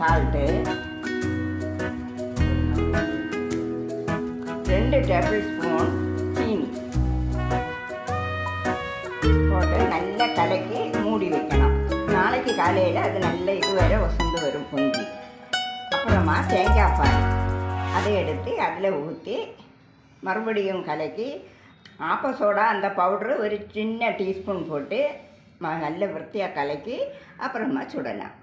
salt ரெண்டு table spoon சீனி போட்டு நல்லா கலக்கி மூடி வைக்கணும் நாளைக்கு காலையில் அது நல்ல இது வரை வசந்து வரும் பொங்கி அப்புறமா தேங்காய் பால் அதை எடுத்து அதில் ஊற்றி மறுபடியும் கலக்கி ஆப்ப சோடா அந்த பவுட்ரு ஒரு சின்ன டீஸ்பூன் போட்டு ம- நல்ல விருத்தியாக கலக்கி அப்புறமா சுடலாம்